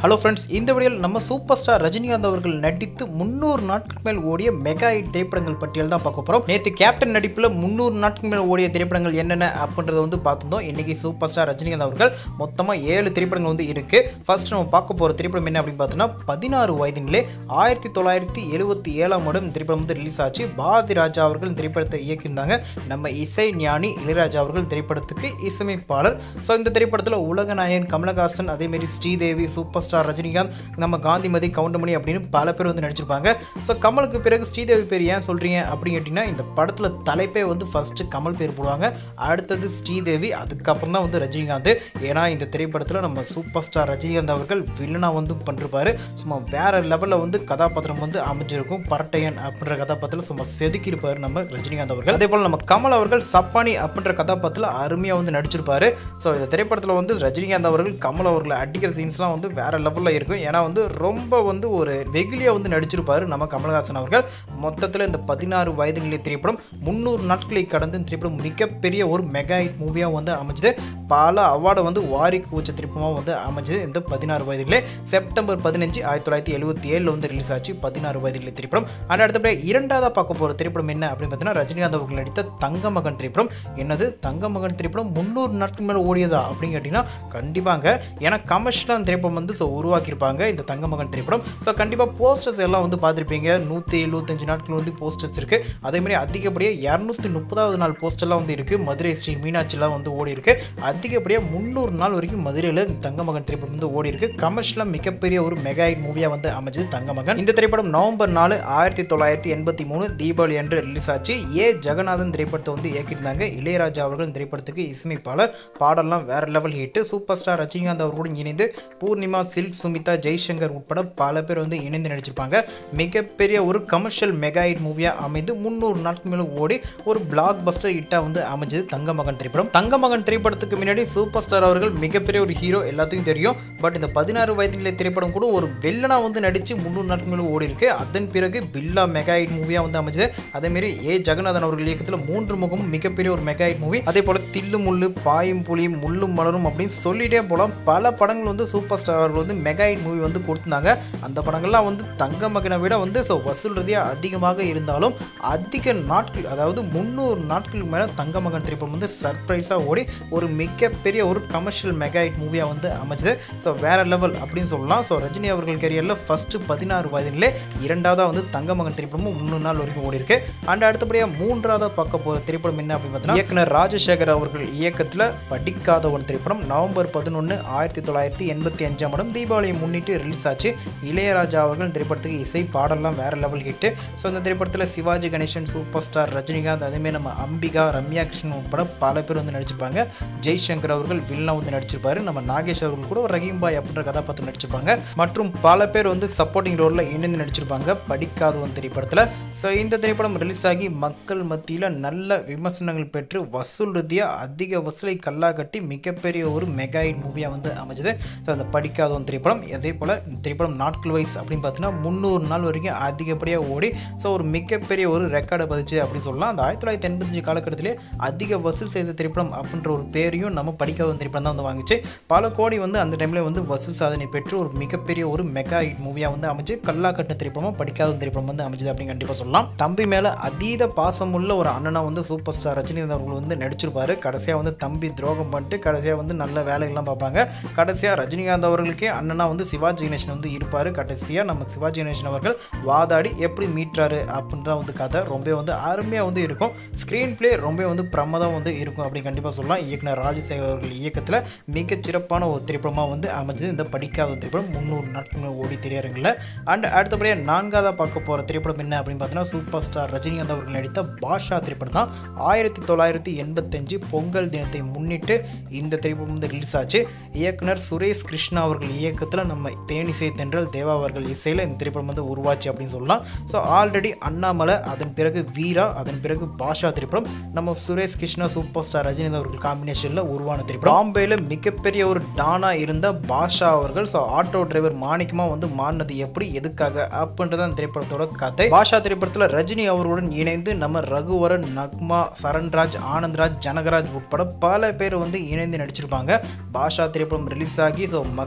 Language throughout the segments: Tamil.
ஹலோ ஃப்ரெண்ட்ஸ் இந்த வீடியோவில் நம்ம சூப்பர் ஸ்டார் ரஜினிகாந்த் அவர்கள் நடித்து முந்நூறு நாட்களுக்கு மேல் ஓடிய மெகா ஹிட் திரைப்படங்கள் பட்டியல் தான் பார்க்க போகிறோம் நேற்று கேப்டன் நடிப்பில் முந்நூறு நாட்களுக்கு மேல் ஓடிய திரைப்படங்கள் என்னென்ன அப்படின்றத வந்து பார்த்துருந்தோம் இன்னைக்கு சூப்பர் ஸ்டார் ரஜினிகாந்த் அவர்கள் மொத்தமாக ஏழு திரைப்படங்கள் வந்து இருக்குது ஃபர்ஸ்ட் நம்ம பார்க்க போகிற திரைப்படம் என்ன அப்படின்னு பார்த்தோன்னா பதினாறு வயதினிலே ஆயிரத்தி தொள்ளாயிரத்தி எழுபத்தி ஏழாம் ஆண்டு இந்த திரைப்படம் வந்து ரிலீஸ் ஆச்சு பாரதி ராஜா அவர்கள் இந்த திரைப்படத்தை இயக்கியிருந்தாங்க நம்ம இசை ஞானி இளையராஜா அவர்கள் திரைப்படத்துக்கு இசையமைப்பாளர் ஸோ இந்த திரைப்படத்தில் உலகநாயகன் கமலஹாசன் அதேமாரி ஸ்ரீதேவி சூப்பர் ஸ்டார் ரஜினிகாந்த் நம்ம காந்திமதி கவுண்டமணி அப்படின்னு பல பேர் வந்து நடிச்சிருப்பாங்க ஸோ கமலுக்கு பிறகு ஸ்ரீதேவி பேர் ஏன் சொல்கிறீங்க அப்படின்னு கேட்டிங்கன்னா இந்த படத்தில் தலைப்பே வந்து ஃபஸ்ட்டு கமல் பேர் போடுவாங்க அடுத்தது ஸ்ரீதேவி அதுக்கப்புறம் தான் வந்து ரஜினிகாந்த் ஏன்னா இந்த திரைப்படத்தில் நம்ம சூப்பர் ஸ்டார் ரஜினிகாந்த் அவர்கள் வில்லனாக வந்து பண்ணிருப்பாரு சும்மா வேற லெவலில் வந்து கதாபாத்திரம் வந்து அமைஞ்சிருக்கும் பரட்டையன் அப்படின்ற கதாபாத்திரத்தில் சும்மா செதுக்கியிருப்பார் நம்ம ரஜினிகாந்த் அவர்கள் அதே போல் நம்ம கமல் அவர்கள் சப்பானி அப்படின்ற கதாபாத்திரத்தில் அருமையாக வந்து நடிச்சிருப்பாரு ஸோ இந்த திரைப்படத்தில் வந்து ரஜினிகாந்த் அவர்கள் கமல் அவர்களை அடிக்கிற சீன்ஸ்லாம் வந்து வேற லெவலில் இருக்கும் ஏன்னா வந்து ரொம்ப வந்து ஒரு வெகுலியாக வந்து நடிச்சிருப்பாரு நம்ம கமல்ஹாசன் அவர்கள் மொத்தத்தில் இந்த பதினாறு வயதுகளிலே திரைப்படம் முந்நூறு நாட்களை கடந்து இந்த திரைப்படம் மிகப்பெரிய ஒரு மெகா ஹிட் மூவியாக வந்து அமைஞ்சது பல அவார்டை வந்து வாரி கூச்ச திரைப்படமாக வந்து அமைஞ்சது இந்த பதினாறு வயதுகளே செப்டம்பர் பதினஞ்சு ஆயிரத்தி தொள்ளாயிரத்தி எழுபத்தி ஏழில் வந்து ரிலீஸ் ஆச்சு பதினாறு வயதுகளில் திரைப்படம் அண்ட் அடுத்தபடி இரண்டாவதாக பார்க்க போகிற திரைப்படம் என்ன அப்படின்னு பார்த்தீங்கன்னா ரஜினிகாந்த் அவர்கள் நடித்த தங்கமகன் திரைப்படம் என்னது தங்கமகன் திரைப்படம் முந்நூறு நாட்கள் மேலே ஓடியதா அப்படின்னு கேட்டிங்கன்னா கண்டிப்பாங்க ஏன்னா கமர்ஷியலாக திரைப்படம் வந்து ஸோ உருவாக்கியிருப்பாங்க இந்த தங்கமகன் திரைப்படம் ஸோ கண்டிப்பாக போஸ்டர்ஸ் எல்லாம் வந்து பார்த்துருப்பீங்க நூற்றி எழுபத்தஞ்சு நாட்கள் வந்து போஸ்டர்ஸ் இருக்குது அதேமாதிரி அதிகப்படியாக இரநூத்தி முப்பதாவது நாள் போஸ்டர்லாம் வந்து இருக்குது மதுரை ஸ்ரீ மீனாட்சிலாம் வந்து ஓடி இருக்கு அதிகப்படியாக முந்நூறு நாள் வரைக்கும் மதுரையில் இந்த தங்கமகன் திரைப்படம் வந்து ஓடி இருக்கு கமர்ஷியலாக மிகப்பெரிய ஒரு மெகா ஹிட் மூவியாக வந்து அமைஞ்சது தங்கமகன் இந்த திரைப்படம் நவம்பர் நாலு ஆயிரத்தி தொள்ளாயிரத்தி எண்பத்தி மூணு தீபாவளி அன்று ரிலீஸ் ஆச்சு ஏ ஜெகநாதன் திரைப்படத்தை வந்து இயக்கியிருந்தாங்க இளையராஜா அவர்கள் இந்த திரைப்படத்துக்கு இசையமைப்பாளர் பாடல்லாம் வேற level hit super star Rajinikanth அவர்களுடன் இணைந்து பூர்ணிமா சில்க் சுமிதா ஜெய்சங்கர் உட்பட பல பேர் வந்து இணைந்து நடிச்சிருப்பாங்க மிகப்பெரிய ஒரு கமர்ஷியல் மெகா ஹிட் மூவியாக அமைந்து முந்நூறு நாட்கள் மேலே ஓடி ஒரு பிளாக் பஸ்டர் ஹிட்டாக வந்து அமைஞ்சது தங்கமகன் திரைப்படம் தங்கமகன் திரைப்படத்துக்கு முன்னாடி சூப்பர் ஸ்டார் அவர்கள் மிகப்பெரிய ஒரு ஹீரோ எல்லாத்துக்கும் தெரியும் பட் இந்த பதினாறு வயதிலே திரைப்படம் கூட ஒரு வெள்ளனா வந்து நடித்து முந்நூறு நாட்கள் மேலே ஓடி இருக்கு அதன் பிறகு பில்லா மெகா ஹிட் மூவியாக வந்து அமைஞ்சது அதேமாரி ஏ ஜெகநாதன் அவர்கள் இயக்கத்தில் மூன்று முகமும் மிகப்பெரிய ஒரு மெகா ஹிட் மூவி அதே போல் தில்லு முள்ளு பாயும் புலியும் முள்ளும் மலரும் அப்படின்னு சொல்லிட்டே போகலாம் பல படங்கள் வந்து சூப்பர் ஸ்டார் அவர்கள் வந்து மெகா ஹிட் மூவி வந்து கொடுத்துருந்தாங்க அந்த படங்கள்லாம் வந்து தங்க மகனை விட வந்து ஸோ வசூல் ரீதியாக அதிகமாக இருந்தாலும் அதிக நாட்கள் அதாவது முந்நூறு நாட்களுக்கு மேலே தங்க மகன் திரைப்படம் வந்து சர்ப்ரைஸாக ஓடி ஒரு மிகப்பெரிய ஒரு கமர்ஷியல் மெகா ஹிட் மூவியாக வந்து அமைஞ்சது ஸோ வேற லெவல் அப்படின்னு சொல்லலாம் ஸோ ரஜினி அவர்கள் கரியரில் ஃபஸ்ட்டு பதினாறு வயதிலே இரண்டாவதாக வந்து தங்க மகன் திரைப்படமும் முந்நூறு நாள் வரைக்கும் ஓடி இருக்கு அண்ட் அடுத்தபடியாக மூன்றாவதாக பார்க்க போகிற திரைப்படம் என்ன அப்படின்னு பார்த்தீங்கன்னா இயக்குனர் ராஜசேகர் அவர்கள் இயக்கத்தில் படிக்காதவன் திரைப்படம் நவம்பர் பதினொன்று ஆயிரத்தி தொள்ளாயிரத்தி எண்பத்தி அஞ்சாம் இடம் தீபாவளியை முன்னிட்டு ரிலீஸ் ஆச்சு இளையராஜா அவர்கள் இந்த திரைப்படத்துக்கு இசை பாடலாம் வேற லெவல் ஹிட்டு ஸோ இந்த திரைப்படத்தில் சிவாஜி கணேசன் சூப்பர் ஸ்டார் ரஜினிகாந்த் அதேமாதிரி நம்ம அம்பிகா ரம்யா கிருஷ்ணன் உட்பட பல பேர் வந்து நடிச்சிருப்பாங்க ஜெய்சங்கர் அவர்கள் வில்லா வந்து நடிச்சிருப்பாரு நம்ம நாகேஷ் அவர்கள் கூட ஒரு ரஹீம் பாய் அப்படின்ற கதாபாத்திரம் நடிச்சிருப்பாங்க மற்றும் பல பேர் வந்து சப்போர்ட்டிங் ரோலில் இணைந்து நடிச்சிருப்பாங்க படிக்காதவன் திரைப்படத்தில் ஸோ இந்த திரைப்படம் ரிலீஸ் ஆகி மக்கள் மத்தியில் நல்ல விமர்சனங்கள் பெற்று வசூல் ரீதியாக அதிக வசூலை கல்லா கட்டி மிகப்பெரிய ஒரு மெகா ஹிட் மூவியாக வந்து அமைஞ்சது ஸோ அந்த படிக்காதவன் திரைப்படம் அதே போல் இந்த திரைப்படம் நாட்கள் வைஸ் அப்படின்னு பார்த்தீங்கன்னா முந்நூறு நாள் வரைக்கும் அதிகப்படியாக ஓடி ஸோ ஒரு மிகப்பெரிய ஒரு ரெக்கார்டை பதிச்சு அப்படின்னு சொல்லலாம் அந்த ஆயிரத்தி தொள்ளாயிரத்தி எண்பத்தஞ்சு காலகட்டத்திலே அதிக வசூல் செய்த திரைப்படம் அப்படின்ற ஒரு பேரையும் நம்ம படிக்காத திரைப்படம் தான் வந்து வாங்கிச்சு பல கோடி வந்து அந்த டைமில் வந்து வசூல் சாதனை பெற்று ஒரு மிகப்பெரிய ஒரு மெகா ஹிட் மூவியாக வந்து அமைச்சு கல்லா கட்டின திரைப்படமும் படிக்காத திரைப்படம் வந்து அமைச்சது அப்படின்னு கண்டிப்பாக சொல்லலாம் தம்பி மேலே அதீத பாசமுள்ள ஒரு அண்ணனா வந்து சூப்பர் ஸ்டார் ரஜினிகாந்த் அவர்கள் வந்து நடிச்சிருப்பாரு கடைசியாக வந்து தம்பி துரோகம் பண்ணிட்டு கடைசியாக வந்து நல்ல வேலைகள்லாம் பார்ப்பாங்க கடைசியாக ரஜினிகாந்த் அவர்களுக்கே அண்ணனா வந்து சிவாஜி கணேசன் வந்து இருப்பார் கடைசியாக நம்ம சிவாஜி கணேசன் அவர்கள் வாதாடி எப்படி மீட்டுறாரு அப்படின்னு தான் வந்து கதை ரொம்ப வந்து அருமையாக வந்து இருக்கும் ஸ்க்ரீன் பிளே ரொம்ப வந்து பிரமதம் வந்து இருக்கும் அப்படின்னு கண்டிப்பாக சொல்லலாம் இயக்குனர் ராஜசேகர் அவர்கள் இயக்கத்தில் மிகச் சிறப்பான ஒரு திரைப்படமாக வந்து அமைஞ்சது இந்த படிக்காத ஒரு திரைப்படம் முந்நூறு நாட்கள் ஓடி திரையரங்கில் அண்ட் அடுத்தபடியாக நான்காவதாக பார்க்க போகிற திரைப்படம் என்ன அப்படின்னு பார்த்தீங்கன்னா சூப்பர் ஸ்டார் ரஜினிகாந்த் அவர்கள் நடித்த பாஷா திரைப்படம் தான் ஆயிரத்தி தொள்ளாயிரத்தி எண்பத்தஞ்சு பொங்கல் தினத்தை முன்னிட்டு இந்த திரைப்படம் வந்து ரிலீஸ் ஆச்சு இயக்குனர் சுரேஷ் கிருஷ்ணா அவர்கள் இயக்கத்தில் நம்ம தேனிசை தென்றல் தேவா அவர்கள் இசையில் இந்த திரைப்படம் வந்து உருவாச்சு அப்படின்னு சொல்லலாம் ஸோ ஆல்ரெடி அண்ணாமலை அதன் பிறகு வீரா அதன் பிறகு பாஷா திரைப்படம் நம்ம சுரேஷ் கிருஷ்ணா சூப்பர் ஸ்டார் ரஜினிகாந்த் அவர்கள் காம்பினேஷனில் உருவான திரைப்படம் பாம்பேயில் மிகப்பெரிய ஒரு டானா இருந்த பாஷா அவர்கள் ஸோ ஆட்டோ டிரைவர் மாணிக்கமாக வந்து மாறினது எப்படி எதுக்காக அப்படின்றது அந்த திரைப்படத்தோட கதை பாஷா திரைப்படத்தில் ரஜினி அவர்களுடன் இணைந்து நம்ம ரகுவரன் நக்மா சரண்ராஜ் ஆனந்த்ராஜ் ஜனகராஜ் உட்பட பல பேர் வந்து இணைந்து நடிச்சிருப்பாங்க பாஷா திரைப்படம் ரிலீஸ் ஆகி ஸோ மக்கள் மத்தியில்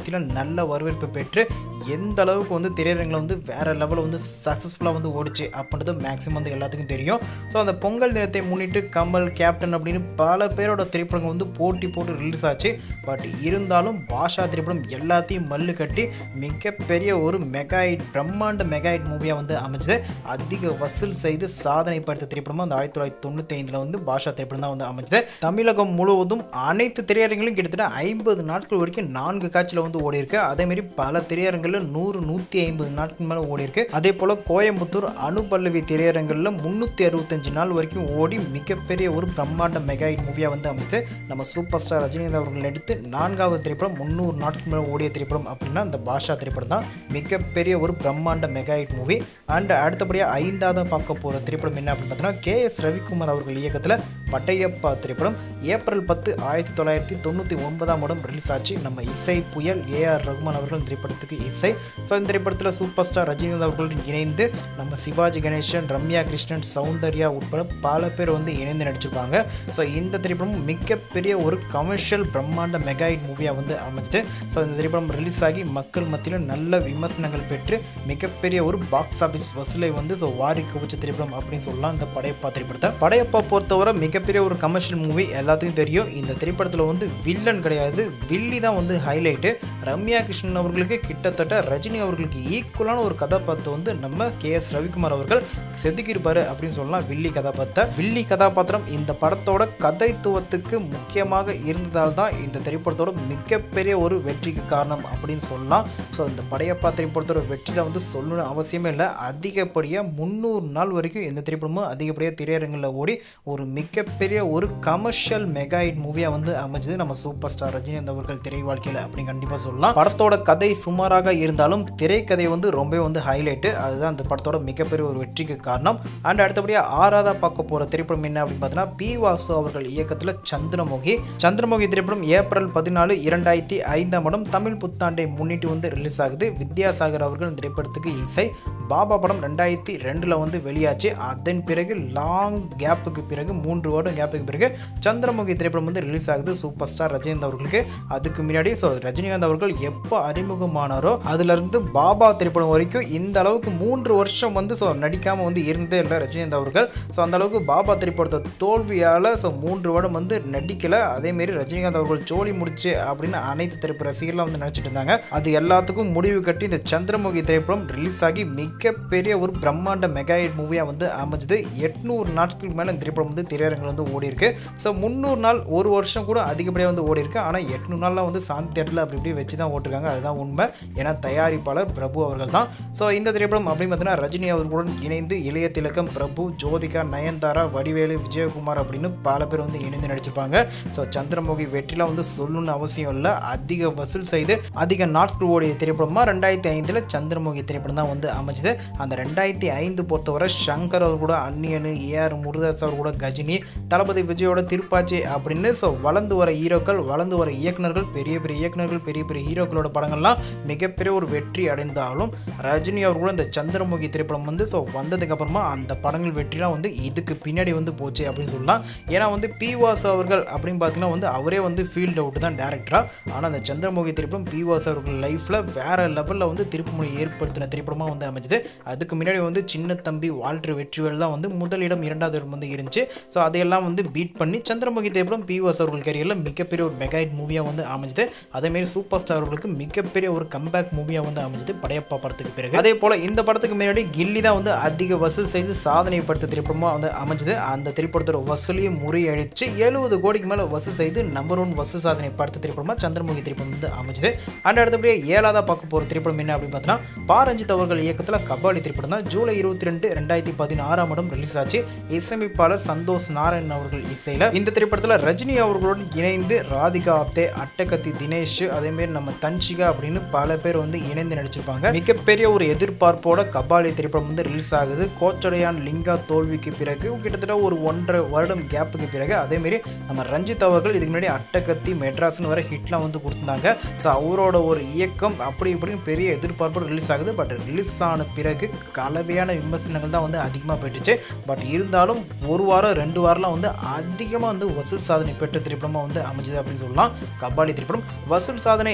மத்தியில் நல்ல வரவேற்பு பெற்று எந்த அளவுக்கு வந்து திரையரங்கில் வந்து வேற லெவலில் வந்து சக்ஸஸ்ஃபுல்லாக வந்து ஓடிச்சு அப்படின்றது மேக்ஸிமம் வந்து எல்லாத்துக்கும் தெரியும் ஸோ அந்த பொங்கல் தினத்தை முன்னிட்டு கமல் கேப்டன் அப்படின்னு பல பேரோட திரைப்படங்கள் வந்து போட்டி போட்டு ரிலீஸ் ஆச்சு பட் இருந்தாலும் பாஷா திரைப்படம் எல்லாத்தையும் மல்லு கட்டி மிகப்பெரிய ஒரு மெகாயிட் பிரம்மாண்ட மெகாயிட் மூவியாக வந்து அமைஞ்சது அதிக வசூல் செய்து சாதனை படுத்த திரைப்படமாக அந்த ஆயிரத்தி தொள்ளாயிரத்தி தொண்ணூற்றி ஐந்தில் வந்து பாஷா திரைப்படம் தான் வந்து அமைஞ்சது தமிழகம் முழுவதும் அனைத்து திரையரங்கிலும் கிட்டத்தட்ட ஐம்பது நாட்கள் வரைக்கும் நான்கு காட்சியில் வந்து ஓடி இருக்கு அதேமாரி பல திரையரங்களில் நூறு நூற்றி ஐம்பது நாட்கள் மேலே ஓடி இருக்கு அதே போல் கோயம்புத்தூர் அனுபல்லவி திரையரங்களில் முந்நூற்றி அறுபத்தஞ்சு நாள் வரைக்கும் ஓடி மிகப்பெரிய ஒரு பிரம்மாண்ட மெகாயிட் மூவியாக வந்து அமைஞ்சது நம்ம சூப்பர் ஸ்டார் ரஜினிகாந்த் அவர்கள் நடித்து நான்காவது திரைப்படம் முந்நூறு நாட்கள் மேலே ஓடிய திரைப்படம் அப்படின்னா அந்த பாஷா திரைப்படம் தான் மிகப்பெரிய ஒரு பிரம்மாண்ட மெகாயிட் மூவி அண்ட் அடுத்தபடியாக ஐந்தாவது பார்க்க போகிற திரைப்படம் என்ன அப்படின்னு பார்த்தீங்கன்னா கே எஸ் ரவிக்குமார் அவர்கள் இயக்கத்தில் பட்டையப்பா திரைப்படம் ஏப்ரல் பத்து ஆயிரத்தி தொள்ளாயிரத்தி தொண்ணூற்றி ஒன்பதாம் இடம் ரிலீஸ் ஆச்சு நம்ம இசை புயல் ஏஆர் ரகுமான் அவர்கள் திரைப்படத்துக்கு இசை ஸோ இந்த திரைப்படத்தில் சூப்பர் ஸ்டார் ரஜினிகாந்த் அவர்களுடன் இணைந்து நம்ம சிவாஜி கணேசன் ரம்யா கிருஷ்ணன் சௌந்தர்யா உட்பட பல பேர் வந்து இணைந்து நடிச்சிருப்பாங்க ஸோ இந்த திரைப்படம் மிகப்பெரிய ஒரு கமர்ஷியல் பிரம்மாண்ட மெகாயிட் மூவியாக வந்து அமைஞ்சது ஸோ இந்த திரைப்படம் ரிலீஸ் ஆகி மக்கள் மத்தியில் நல்ல விமர்சனங்கள் பெற்று மிகப்பெரிய ஒரு பாக்ஸ் ஆஃபீஸ் வசூலை வந்து ஸோ வாரி குவிச்ச திரைப்படம் அப்படின்னு சொல்லலாம் இந்த படையப்பா திரைப்படத்தை படையப்பா பொறுத்தவரை மிகப்பெரிய ஒரு கமர்ஷியல் மூவி எல்லாத்துக்கும் தெரியும் இந்த திரைப்படத்தில் வந்து வில்லன் கிடையாது வில்லி தான் வந்து ஹைலைட்டு ரம்யா கிருஷ்ணன் அவர்களுக்கு கிட்டத்தட்ட ரஜினி அவர்களுக்கு ஈக்குவலான ஒரு கதாபாத்திரம் வந்து நம்ம கே எஸ் ரவிக்குமார் அவர்கள் செதுக்கியிருப்பாரு அப்படின்னு சொல்லலாம் வில்லி கதாபாத்திரம் வில்லி கதாபாத்திரம் இந்த படத்தோட கதைத்துவத்துக்கு முக்கியமாக இருந்ததால் தான் இந்த திரைப்படத்தோட மிகப்பெரிய ஒரு வெற்றிக்கு காரணம் அப்படின்னு சொல்லலாம் ஸோ இந்த படையப்பா திரைப்படத்தோட வெற்றியில் வந்து சொல்லணும் அவசியமே இல்லை அதிகப்படியாக முந்நூறு நாள் வரைக்கும் இந்த திரைப்படமும் அதிகப்படியாக திரையரங்கில் ஓடி ஒரு மிகப்பெரிய ஒரு கமர்ஷியல் மெகாயிட் மூவியாக வந்து அமைஞ்சது நம்ம சூப்பர் ஸ்டார் ரஜினிகாந்த் அவர்கள் திரை வாழ்க்கையில் அப்படின்னு கண்டிப்பாக சொல்லலாம் படத்தோட கதை சுமாராக இருந்தாலும் திரைக்கதை வந்து ரொம்பவே வந்து ஹைலைட்டு அதுதான் அந்த படத்தோட மிகப்பெரிய ஒரு வெற்றிக்கு காரணம் அண்ட் அடுத்தபடியாக ஆறாவதா பார்க்க போகிற திரைப்படம் என்ன அப்படின்னு பார்த்தீங்கன்னா பி வாசு அவர்கள் இயக்கத்தில் சந்திரமுகி சந்திரமுகி திரைப்படம் ஏப்ரல் பதினாலு இரண்டாயிரத்தி ஐந்தாம் இடம் தமிழ் புத்தாண்டை முன்னிட்டு வந்து ரிலீஸ் ஆகுது வித்யாசாகர் அவர்கள் இந்த திரைப்படத்துக்கு இசை பாபா படம் ரெண்டாயிரத்தி ரெண்டில் வந்து வெளியாச்சு அதன் பிறகு லாங் கேப்புக்கு பிறகு மூன்று வருடம் கேப்புக்கு பிறகு சந்திரமுகி திரைப்படம் வந்து ரிலீஸ் ஆகுது சூப்பர் ஸ்டார் ரஜினிகாந்த் அவர்களுக்கு அதுக்கு முன்னாடி ஸோ ரஜினிகாந்த் அவர்கள் எப்போ அறிமுகமானாரோ அதுலேருந்து பாபா திரைப்படம் வரைக்கும் இந்த அளவுக்கு மூன்று வருஷம் வந்து ஸோ நடிக்காமல் வந்து இருந்தே இல்லை ரஜினிகாந்த் அவர்கள் ஸோ அந்த அளவுக்கு பாபா திரைப்படத்தை தோல்வியால் ஸோ மூன்று வருடம் வந்து நடிக்கலை அதேமாரி ரஜினிகாந்த் அவர்கள் ஜோலி முடிச்சு அப்படின்னு அனைத்து திரைப்பட ரசிகர்லாம் வந்து நினச்சிட்டு இருந்தாங்க அது எல்லாத்துக்கும் முடிவு கட்டி இந்த சந்திரமுகி திரைப்படம் ரிலீஸ் ஆகி மிகப்பெரிய ஒரு பிரம்மாண்ட மெகாயிட் மூவியாக வந்து அமைஞ்சது எட்நூறு நாட்களுக்கு மேலே இந்த திரைப்படம் வந்து திரையரங்கில் வந்து ஓடி இருக்கு ஸோ முந்நூறு நாள் ஒரு வருஷம் கூட அதிகப்படியாக வந்து ஓடி இருக்கு ஆனால் எட்நூறு நாள்லாம் வந்து சாந்தி தேட்டரில் அப்படி இப்படி வச்சு தான் ஓட்டிருக்காங்க அதுதான் உண்மை ஏன்னா தயாரிப்பாளர் பிரபு அவர்கள் தான் ஸோ இந்த திரைப்படம் அப்படின்னு பார்த்தீங்கன்னா ரஜினி அவர்களுடன் இணைந்து இளைய திலகம் பிரபு ஜோதிகா நயன்தாரா வடிவேலு விஜயகுமார் அப்படின்னு பல பேர் வந்து இணைந்து நடிச்சிருப்பாங்க ஸோ சந்திரமுகி வெற்றிலாம் வந்து சொல்லணும்னு அவசியம் இல்லை அதிக வசூல் செய்து அதிக நாட்கள் ஓடிய திரைப்படமாக ரெண்டாயிரத்தி ஐந்தில் சந்திரமுகி திரைப்படம் தான் வந்து அமைச்சது அந்த ரெண்டாயிரத்தி ஐந்து பொறுத்தவரை சங்கர் அவர் கூட அந்நியனு ஏஆர் முருகதாஸ் அவர் கூட கஜினி தளபதி விஜயோட திருப்பாச்சி அப்படின்னு ஸோ வளர்ந்து வர ஹீரோக்கள் வளர்ந்து வர இயக்குனர்கள் பெரிய பெரிய இயக்குனர்கள் பெரிய பெரிய ஹீரோக்களோட படங்கள்லாம் மிகப்பெரிய ஒரு வெற்றி அடைந்தாலும் ரஜினி அவர் கூட இந்த சந்திரமுகி திரைப்படம் வந்து ஸோ வந்ததுக்கு அப்புறமா அந்த படங்கள் வெற்றிலாம் வந்து இதுக்கு பின்னாடி வந்து போச்சு அப்படின்னு சொல்லலாம் ஏன்னா வந்து பி வாசு அவர்கள் அப்படின்னு பார்த்தீங்கன்னா வந்து அவரே வந்து ஃபீல்ட் அவுட் தான் டேரக்டராக ஆனால் அந்த சந்திரமுகி திரைப்படம் பி வாசு அவர்கள் லைஃப்பில் வேற லெவலில் வந்து திருப்புமுனை ஏற்படுத்தின திரைப்படமாக வந்து அமைஞ்சது அதுக்கு முன்னாடி வந்து சின்ன தம்பி வால்டர் வெற்றிவேல் தான் வந்து முதலிடம் இரண்டாவது இடம் வந்து இருந்துச்சு ஸோ அதையெல்லாம் வந்து பீட் பண்ணி சந்திரமுகி திரைப்படம் பி வாசு அவர்கள் கேரியரில் மிகப்பெரிய ஒரு மெகாயிட் மூவியாக வந்து அமைஞ்சது அதேமாரி சூப்பர் ஸ்டார் அவர்களுக்கு மிகப்பெரிய ஒரு கம்பேக் மூவியாக வந்து அமைஞ்சது படையப்பா படத்துக்கு பிறகு அதே போல் இந்த படத்துக்கு முன்னாடி கில்லி தான் வந்து அதிக வசூல் செய்து சாதனை படுத்த திரைப்படமாக வந்து அமைஞ்சது அந்த திரைப்படத்தோட வசூலையும் முறியடிச்சு எழுபது கோடிக்கு மேலே வசூல் செய்து நம்பர் ஒன் வசூல் சாதனை படுத்த திரைப்படமாக சந்திரமுகி திரைப்படம் வந்து அமைஞ்சது அண்ட் அடுத்தபடியே ஏழாவதாக பார்க்க போகிற திரைப்படம் என்ன அப்படின்னு பார்த்தீங்கன்னா பாரஞ்சித் அவர்கள் இயக்கத்தில் கபாலி திரைப்படம் தான் ஜூலை இருபத்தி ரெண்டு ரெண்டாயிரத்தி பதினாறாம் இடம் ரிலீஸ் ஆச்சு இசையமைப்பாளர் சந்தோஷ் நாராயண் அவர்கள் இசையில் இந்த திரைப்படத்தில் ரஜினி அவர்களுடன் இணைந்து ராதிகா ஆப்தே அட்டகத்தி தினேஷ் அதேமாரி நம்ம தன்ஷிகா அப்படின்னு பல பேர் வந்து இணைந்து நடிச்சிருப்பாங்க மிகப்பெரிய ஒரு எதிர்பார்ப்போட கபாலி திரைப்படம் வந்து ரிலீஸ் ஆகுது கோச்சடையான் லிங்கா தோல்விக்கு பிறகு கிட்டத்தட்ட ஒரு ஒன்றரை வருடம் கேப்புக்கு பிறகு அதேமாரி நம்ம ரஞ்சித் அவர்கள் இதுக்கு முன்னாடி அட்டகத்தி மெட்ராஸ்னு வர ஹிட்லாம் வந்து கொடுத்துருந்தாங்க ஸோ அவரோட ஒரு இயக்கம் அப்படி இப்படின்னு பெரிய எதிர்பார்ப்போடு ரிலீஸ் ஆகுது பட் ரிலீஸ் ஆன பிறகு கலவையான விமர்சனங்கள் தான் வந்து அதிகமாக போயிட்டுச்சு பட் இருந்தாலும் ஒரு வாரம் ரெண்டு வாரம்லாம் வந்து அதிகமாக வந்து வசூல் சாதனை பெற்ற திரைப்படமாக வந்து அமைஞ்சது அப்படின்னு சொல்லலாம் கபாலி திரைப்படம் வசூல் சாதனை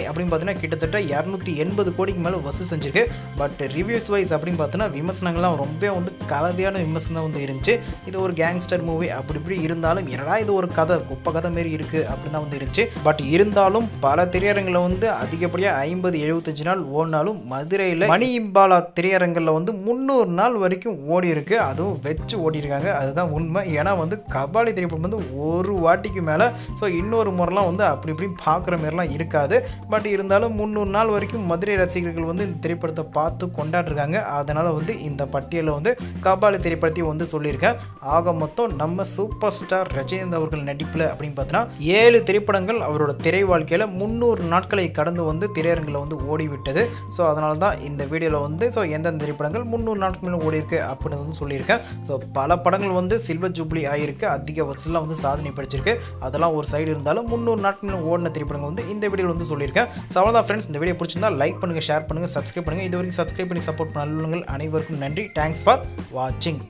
அப்படின்னு பார்த்தீங்கன்னா கிட்டத்தட்ட இரநூத்தி எண்பது கோடிக்கு மேலே வசூல் செஞ்சிருக்கு பட் ரிவ்யூஸ் வைஸ் அப்படின்னு பார்த்தோன்னா விமர்சனங்கள்லாம் ரொம்ப வந்து கலவையான விமர்சனம் வந்து இருந்துச்சு இது ஒரு கேங்ஸ்டர் மூவி அப்படி இப்படி இருந்தாலும் என்னடா இது ஒரு கதை குப்பை கதை மாரி இருக்குது அப்படின்னு தான் வந்து இருந்துச்சு பட் இருந்தாலும் பல திரையரங்கில் வந்து அதிகப்படியாக ஐம்பது எழுபத்தஞ்சு நாள் ஓடினாலும் மதுரையில் மணி இம்பாலா திரையரங்கில் வந்து முந்நூறு நாள் வரைக்கும் ஓடி இருக்கு அதுவும் வச்சு ஓடி இருக்காங்க அதுதான் உண்மை ஏன்னா வந்து கபாலி திரைப்படம் வந்து ஒரு வாட்டிக்கு மேலே ஸோ இன்னொரு முறைலாம் வந்து அப்படி இப்படி பார்க்குற மாதிரிலாம் இருக்காது பட் இருந்தாலும் முந்நூறு நாள் வரைக்கும் மதுரை ரசிகர்கள் வந்து இந்த திரைப்படத்தை பார்த்து கொண்டாடுறாங்க அதனால் வந்து இந்த பட்டியலில் வந்து கபாலி திரைப்படத்தையும் வந்து சொல்லியிருக்கேன் ஆக மொத்தம் நம்ம சூப்பர் ஸ்டார் ரஜினிகாந்த் அவர்கள் நடிப்பில் அப்படின்னு பார்த்தீங்கன்னா ஏழு திரைப்படங்கள் அவரோட திரை வாழ்க்கையில் முந்நூறு நாட்களை கடந்து வந்து திரையரங்கில் வந்து ஓடிவிட்டது ஸோ அதனால தான் இந்த வீடியோவில் வந்து ஸோ எந்தெந்த திரைப்படங்கள் முந்நூறு நாட்கள் மேலே ஓடி இருக்கு அப்படின்னு வந்து சொல்லியிருக்கேன் ஸோ பல படங்கள் வந்து சில்வர் ஜூப்ளி ஆகிருக்கு அதிக வசூலாக வந்து சாதனை படிச்சிருக்கு அதெல்லாம் ஒரு சைடு இருந்தாலும் முந்நூறு நாட்கள் மேலே ஓடின திரைப்படங்கள் வந்து இந்த வீடியோவில் வந்து சொல்லியிருக்கேன் ஸோ அவ்வளோதான் ஃப்ரெண்ட்ஸ் இந்த வீடியோ பிடிச்சிருந்தா லைக் பண்ணுங்கள் ஷேர் பண்ணுங்கள் சப்ஸ்கிரைப் பண்ணுங்கள் இது வரைக்கும் சப்ஸ்கிரைப் பண்ணி சப்போர்ட் பண்ண நல்லவங்கள் அனைவருக்கும் நன்றி தேங்க்ஸ் ஃபார் வாட்சிங்